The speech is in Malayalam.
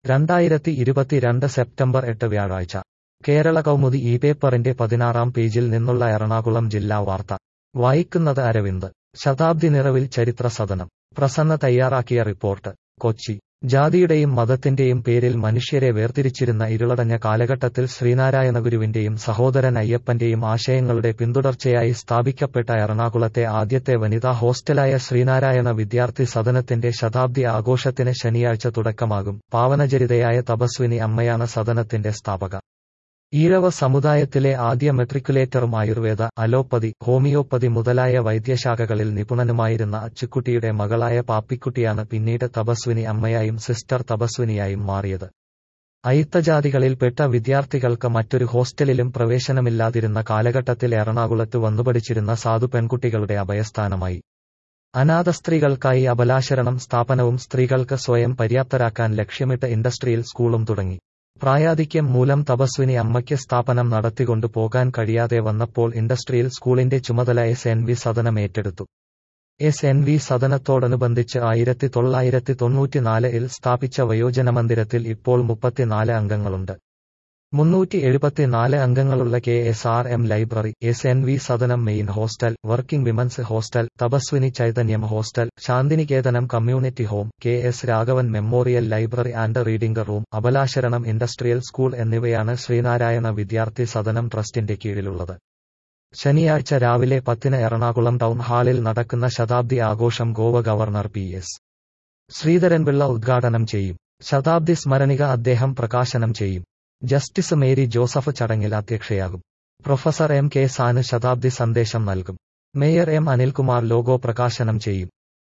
രണ്ടായിരത്തി ഇരുപത്തിരണ്ട് സെപ്റ്റംബർ എട്ട് വ്യാഴാഴ്ച കേരള കൗമുദി ഈ പേപ്പറിന്റെ പതിനാറാം പേജിൽ നിന്നുള്ള എറണാകുളം ജില്ലാ വാർത്ത വായിക്കുന്നത് അരവിന്ദ് ശതാബ്ദി നിറവിൽ ചരിത്ര സദനം പ്രസന്ന തയ്യാറാക്കിയ റിപ്പോർട്ട് കൊച്ചി ജാതിയുടെയും മതത്തിന്റെയും പേരിൽ മനുഷ്യരെ വേർതിരിച്ചിരുന്ന ഇരുളടഞ്ഞ കാലഘട്ടത്തിൽ ശ്രീനാരായണഗുരുവിന്റെയും സഹോദരൻ അയ്യപ്പന്റെയും ആശയങ്ങളുടെ പിന്തുടർച്ചയായി സ്ഥാപിക്കപ്പെട്ട എറണാകുളത്തെ ആദ്യത്തെ വനിതാ ഹോസ്റ്റലായ ശ്രീനാരായണ വിദ്യാർത്ഥി സദനത്തിന്റെ ശതാബ്ദി ആഘോഷത്തിന് ശനിയാഴ്ച തുടക്കമാകും പാവനചരിതയായ തപസ്വിനി അമ്മയാണ് സദനത്തിന്റെ സ്ഥാപക ഈഴവ സമുദായത്തിലെ ആദ്യ മെട്രിക്കുലേറ്ററും ആയുർവേദ അലോപ്പതി ഹോമിയോപ്പതി മുതലായ വൈദ്യശാഖകളിൽ നിപുണനുമായിരുന്ന അച്ചുക്കുട്ടിയുടെ മകളായ പാപ്പിക്കുട്ടിയാണ് പിന്നീട് തപസ്വിനി അമ്മയായും സിസ്റ്റർ തപസ്വിനിയായും മാറിയത് അയിത്തജാതികളിൽപ്പെട്ട വിദ്യാർത്ഥികൾക്ക് മറ്റൊരു ഹോസ്റ്റലിലും പ്രവേശനമില്ലാതിരുന്ന കാലഘട്ടത്തിൽ എറണാകുളത്ത് വന്നുപഠിച്ചിരുന്ന സാധു പെൺകുട്ടികളുടെ അഭയസ്ഥാനമായി അനാഥ സ്ത്രീകൾക്കായി അബലാശരണം സ്ഥാപനവും സ്ത്രീകൾക്ക് സ്വയം പര്യാപ്തരാക്കാൻ ലക്ഷ്യമിട്ട് ഇൻഡസ്ട്രിയൽ സ്കൂളും തുടങ്ങി പ്രായാധിക്യം മൂലം തപസ്വിനി അമ്മയ്ക്ക് സ്ഥാപനം നടത്തിക്കൊണ്ടു പോകാൻ കഴിയാതെ വന്നപ്പോൾ ഇൻഡസ്ട്രിയൽ സ്കൂളിന്റെ ചുമതല എസ് എൻ വി സദനം ഏറ്റെടുത്തു എസ് എൻ വി സദനത്തോടനുബന്ധിച്ച് ആയിരത്തി തൊള്ളായിരത്തി തൊണ്ണൂറ്റിനാലിൽ സ്ഥാപിച്ച വയോജന മന്ദിരത്തിൽ ഇപ്പോൾ മുപ്പത്തിനാല് അംഗങ്ങളുണ്ട് മുന്നൂറ്റി എഴുപത്തിനാല് അംഗങ്ങളുള്ള K S R M library S N V Sadanam main hostel working women's hostel Thapaswini Chaitanyam hostel Santhinikethanam community home K S Raghavan memorial library and reading room Abalasaranam industrial school എന്നിവയാണ് ശ്രീനാരായണ വിദ്യാർത്ഥി സദനം ട്രസ്റ്റിന്റെ കീഴിലുള്ളത് ശനിയാഴ്ച രാവിലെ പത്തിന് എറണാകുളം ടൗൺ ഹാളിൽ നടക്കുന്ന ശതാബ്ദി ആഘോഷം Goa governor P S Sreedharan Pillai ഉദ്ഘാടനം ചെയ്യും ശതാബ്ദി സ്മരണിക അദ്ദേഹം പ്രകാശനം ചെയ്യും ജസ്റ്റിസ് മേരി ജോസഫ് ചടങ്ങിൽ അധ്യക്ഷയാകും പ്രൊഫസർ എം കെ സാന് ശതാബ്ദി സന്ദേശം നൽകും മേയർ എം അനിൽകുമാർ ലോഗോ പ്രകാശനം ചെയ്യും